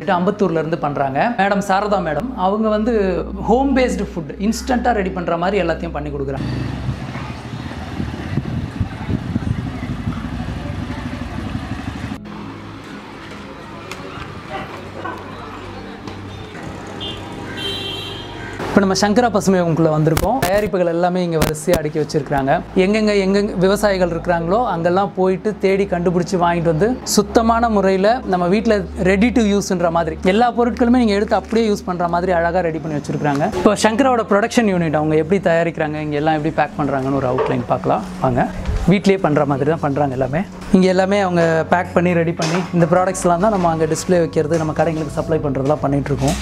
அம்பத்தூர்ல இருந்து பண்றாங்க madam Saradha madam அவங்க வந்து ஹோம் பேஸ்டு ஃபுட் இன்ஸ்டண்ட்டாக ரெடி பண்ற மாதிரி எல்லாத்தையும் பண்ணி கொடுக்குறாங்க இப்போ நம்ம சங்கரா பசுமைக்குள்ளே வந்திருக்கோம் தயாரிப்புகள் எல்லாமே இங்கே வரிசையாக அடுக்கி வச்சிருக்காங்க எங்கெங்க எங்கெங்க விவசாயிகள் இருக்கிறாங்களோ அங்கெல்லாம் போயிட்டு தேடி கண்டுபிடிச்சி வாங்கிட்டு வந்து சுத்தமான முறையில் நம்ம வீட்டில் ரெடி டு யூஸ்ன்ற மாதிரி எல்லா பொருட்களுமே நீங்கள் எடுத்து அப்படியே யூஸ் பண்ணுற மாதிரி அழகாக ரெடி பண்ணி வச்சிருக்காங்க இப்போ சங்கராவோட ப்ரொடக்ஷன் யூனிட் அவங்க எப்படி தயாரிக்கிறாங்க இங்கே எல்லாம் எப்படி பேக் பண்ணுறாங்கன்னு ஒரு அவுட்லைன் பார்க்கலாம் வாங்க வீட்லேயே பண்ணுற மாதிரி தான் பண்ணுறாங்க எல்லாமே இங்கே எல்லாமே அவங்க பேக் பண்ணி ரெடி பண்ணி இந்த ப்ராடக்ட்ஸ்லாம் தான் நம்ம அங்கே டிஸ்ப்ளே வைக்கிறது நம்ம கடைங்களுக்கு சப்ளை பண்ணுறதுலாம் பண்ணிகிட்ருக்கோம்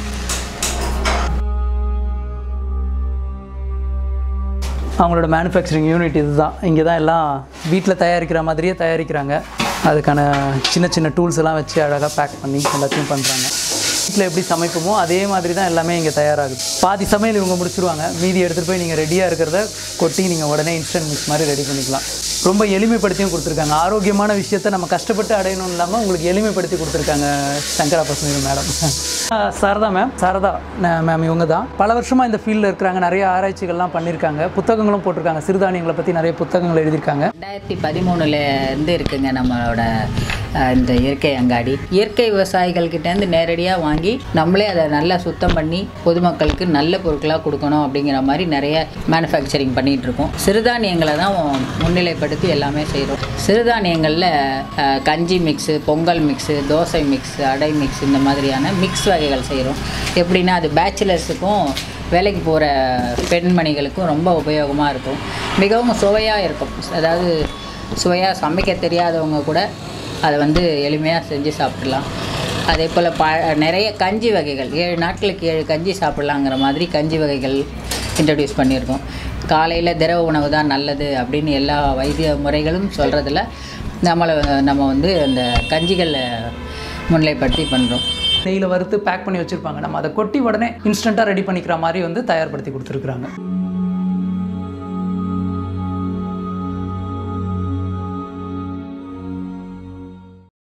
அவங்களோட மேனுஃபேக்சரிங் யூனிட் இதுதான் இங்கே தான் எல்லாம் வீட்டில் தயாரிக்கிற மாதிரியே தயாரிக்கிறாங்க அதுக்கான சின்ன சின்ன டூல்ஸ் எல்லாம் வச்சு அழகாக பேக் பண்ணி எல்லாத்தையும் பண்ணுறாங்க வீட்டில் எப்படி சமைப்போமோ அதே மாதிரி தான் எல்லாமே இங்கே தயாராகுது பாதி சமையல் இவங்க முடிச்சிருவாங்க மீதி எடுத்துகிட்டு போய் நீங்கள் ரெடியாக இருக்கிறத கொட்டி நீங்கள் உடனே இன்ஸ்டன்ட் மிக்ஸ் மாதிரி ரெடி பண்ணிக்கலாம் ரொம்ப எளிமைப்படுத்தியும் கொடுத்துருக்காங்க ஆரோக்கியமான விஷயத்தை நம்ம கஷ்டப்பட்டு அடையணும் இல்லாமல் உங்களுக்கு எளிமைப்படுத்தி கொடுத்துருக்காங்க சங்கரா பசுமை madam Saradha ma'am Saradha ma'am இவங்க தான் பல வருஷமாக இந்த ஃபீல்டில் இருக்கிறாங்க நிறைய ஆராய்ச்சிகள்லாம் பண்ணியிருக்காங்க புத்தகங்களும் போட்டிருக்காங்க சிறுதானியங்களை பற்றி நிறைய புத்தகங்கள் எழுதியிருக்காங்க ரெண்டாயிரத்தி பதிமூணுல இருந்து இருக்குங்க நம்மளோட அஹ், இந்த இயற்கை அங்காடி இயற்கை விவசாயிகள் கிட்டேருந்து நேரடியாக வாங்கி நம்மளே அதை நல்லா சுத்தம் பண்ணி பொதுமக்களுக்கு நல்ல பொருட்களாக கொடுக்கணும் அப்படிங்கிற மாதிரி நிறைய மேனுஃபேக்சரிங் பண்ணிகிட்டு இருக்கோம் சிறுதானியங்களை தான் முன்னிலைப்படுத்தி எல்லாமே செய்கிறோம் சிறுதானியங்களில் அஹ், கஞ்சி mix pongal mix dosa mix adai mix இந்த மாதிரியான மிக்ஸ் வகைகள் செய்கிறோம் எப்படின்னா அது பேச்சுலர்ஸுக்கும் வேலைக்கு போகிற பெண்மணிகளுக்கும் ரொம்ப உபயோகமாக இருக்கும் மிகவும் சுவையாக இருக்கும் அதாவது சுவையாக சமைக்க தெரியாதவங்க கூட அதை வந்து எளிமையாக செஞ்சு சாப்பிடலாம் அதே போல் ப நிறைய கஞ்சி வகைகள் ஏழு நாட்களுக்கு ஏழு கஞ்சி சாப்பிட்லாங்கிற மாதிரி கஞ்சி வகைகள் இன்ட்ரடியூஸ் பண்ணியிருக்கோம் காலையில் திரவ உணவு தான் நல்லது அப்படின்னு எல்லா வைத்திய முறைகளும் சொல்கிறதுல நம்மளை நம்ம வந்து அந்த கஞ்சிகளை முன்னிலைப்படுத்தி பண்ணுறோம் நெய்யில் வறுத்து பேக் பண்ணி வச்சுருப்பாங்க நம்ம அதை கொட்டி உடனே இன்ஸ்டண்ட்டாக ரெடி பண்ணிக்கிற மாதிரி வந்து தயார்படுத்தி கொடுத்துருக்குறாங்க